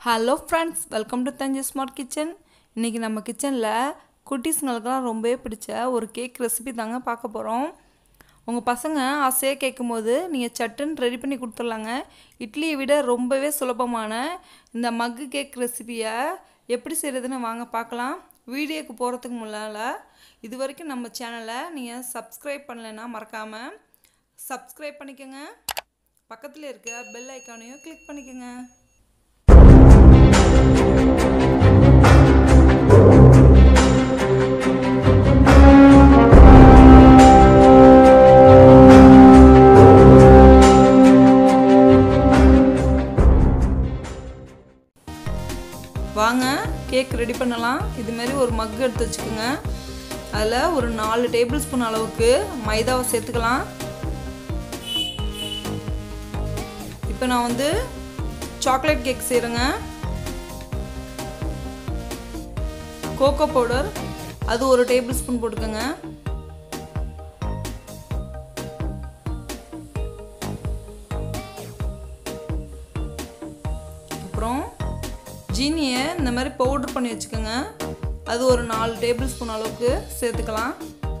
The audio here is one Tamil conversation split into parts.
hello friends welcome to Thanjai smart kitchen இன்றைக்கி நம்ம கிச்சனில் குட்டீஸுங்களுக்கெல்லாம் ரொம்பவே பிடிச்ச ஒரு கேக் ரெசிபி தாங்க பார்க்க போகிறோம் உங்கள் பசங்க ஆசையாக கேட்கும்போது நீங்கள் சட்டுன்னு ரெடி பண்ணி கொடுத்துர்லாங்க இட்லியை விட ரொம்பவே சுலபமான இந்த மக்கு கேக் ரெசிபியை எப்படி செய்கிறதுன்னு வாங்க பார்க்கலாம் வீடியோக்கு போகிறதுக்கு முன்னால் இது வரைக்கும் நம்ம சேனலை நீங்கள் சப்ஸ்கிரைப் பண்ணலைன்னா மறக்காமல் சப்ஸ்கிரைப் பண்ணிக்கோங்க பக்கத்தில் இருக்க பெல் ஐக்கானையும் கிளிக் பண்ணிக்கோங்க வாங்க கேக் ரெடி பண்ணலாம் இதுமாரி ஒரு மக் எடுத்து வச்சுக்கோங்க அதில் ஒரு நாலு டேபிள் ஸ்பூன் அளவுக்கு மைதாவை சேர்த்துக்கலாம் இப்போ நான் வந்து சாக்லேட் கேக் செய்கிறேங்க கோகோ பவுடர் அது ஒரு டேபிள் ஸ்பூன் போட்டுக்கோங்க அப்புறம் ஜீனியை இந்த மாதிரி பவுட்ரு பண்ணி வச்சுக்கோங்க அது ஒரு நாலு டேபிள் ஸ்பூன் அளவுக்கு சேர்த்துக்கலாம்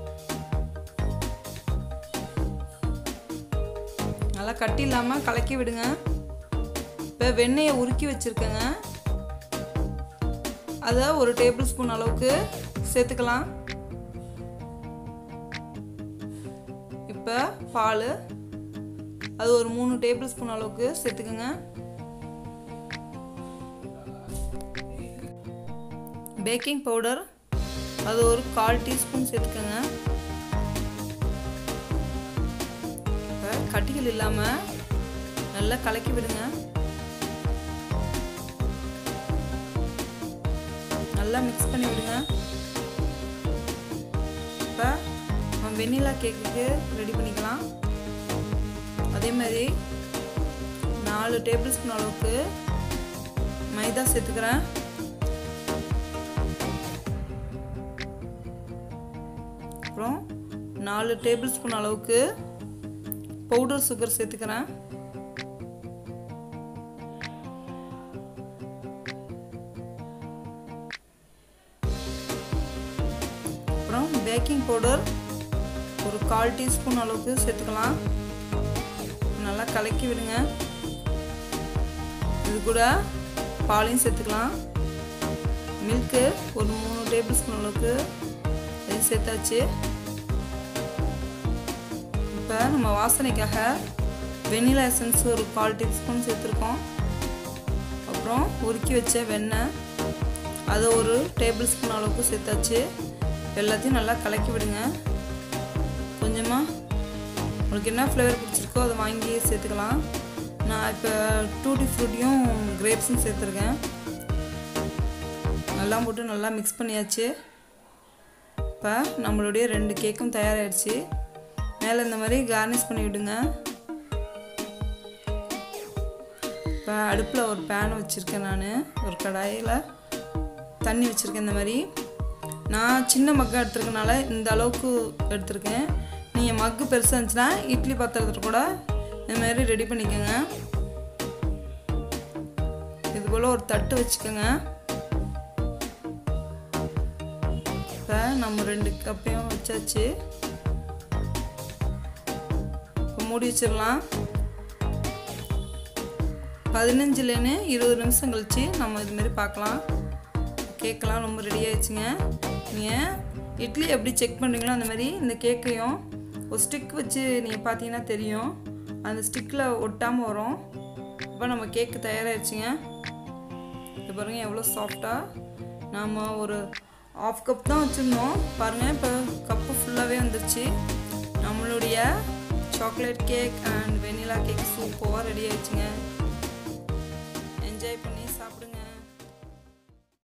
நல்லா கட்டி இல்லாமல் கலக்கி விடுங்க இப்போ வெண்ணெயை உருக்கி வச்சுருக்கேங்க அதை ஒரு டேபிள் ஸ்பூன் அளவுக்கு சேர்த்துக்கலாம் இப்போ பால் அது ஒரு மூணு டேபிள் ஸ்பூன் அளவுக்கு சேர்த்துக்கோங்க பேக்கிங் பவுடர் அது ஒரு கால் டீஸ்பூன் சேர்த்துக்கோங்க இப்போ கட்டிகள் இல்லாமல் நல்லா கலக்கி விடுங்க நல்லா மிக்ஸ் பண்ணி விடுங்க இப்போ நம்ம வெண்ணிலா கேக்குக்கு ரெடி பண்ணிக்கலாம் அதே மாதிரி நாலு டேபிள் ஸ்பூன் அளவுக்கு மைதா சேர்த்துக்கிறேன் அப்புறம் நாலு டேபிள் ஸ்பூன் அளவுக்கு பவுடர் சுகர் சேர்த்துக்கிறேன் அப்புறம் பேக்கிங் பவுடர் ஒரு கால் டீஸ்பூன் அளவுக்கு சேர்த்துக்கலாம் நல்லா கலக்கி விடுங்க இது கூட பாலையும் சேர்த்துக்கலாம் மில்க்கு ஒரு மூணு டேபிள் ஸ்பூன் அளவுக்கு இது சேர்த்தாச்சு இப்போ நம்ம வாசனைக்காக வெண்ணிலா எசன்ஸ் ஒரு கால் டீஸ்பூன் சேர்த்துருக்கோம் அப்புறம் உருக்கி வச்ச வெண்ணெய் அது ஒரு டேபிள் ஸ்பூன் அளவுக்கு சேர்த்தாச்சு எல்லாத்தையும் நல்லா கலக்கி விடுங்க கொஞ்சமாக உங்களுக்கு என்ன ஃப்ளேவர் பிடிச்சிருக்கோ அதை வாங்கி சேர்த்துக்கலாம் நான் இப்போ டூட்டி ஃப்ரூட்டியும் கிரேப்ஸும் சேர்த்துருக்கேன் நல்லா போட்டு நல்லா மிக்ஸ் பண்ணியாச்சு இப்போ நம்மளுடைய ரெண்டு கேக்கும் தயாராகிடுச்சு மேலே இந்த மாதிரி கார்னிஷ் பண்ணி விடுங்க இப்போ அடுப்பில் ஒரு பேன் வச்சுருக்கேன் நான் ஒரு கடாயில் தண்ணி வச்சுருக்கேன் இந்த மாதிரி நான் சின்ன மக்கா எடுத்துருக்கனால இந்த அளவுக்கு எடுத்திருக்கேன் நீங்கள் மக்கு பெருசாக இருந்துச்சுன்னா இட்லி பாத்திரத்தில் கூட இந்த மாதிரி ரெடி பண்ணிக்கோங்க இது போல் ஒரு தட்டு வச்சுக்கோங்க இப்போ நம்ம ரெண்டு கப்பையும் வச்சாச்சு இப்போ மூடி வச்சிடலாம் பதினஞ்சுலேன்னு இருபது நிமிஷம் கழித்து நம்ம இதுமாரி பார்க்கலாம் கேக்கெல்லாம் ரொம்ப ரெடி ஆயிடுச்சுங்க நீங்கள் இட்லி எப்படி செக் பண்ணுறீங்களோ அந்த மாதிரி இந்த கேக்கையும் ஒரு ஸ்டிக் வச்சு நீங்கள் பார்த்தீங்கன்னா தெரியும் அந்த ஸ்டிக்கில் ஒட்டாமல் வரும் இப்போ நம்ம கேக்கு தயாராகிடுச்சுங்க இது பாருங்கள் எவ்வளோ சாஃப்டாக நாம் ஒரு ஆஃப் கப் தான் வச்சுருந்தோம் பாருங்கள் இப்போ கப்பு ஃபுல்லாகவே வந்துருச்சு நம்மளுடைய chocolate cake and vanilla cake சூப்பராக ரெடி ஆயிடுச்சுங்க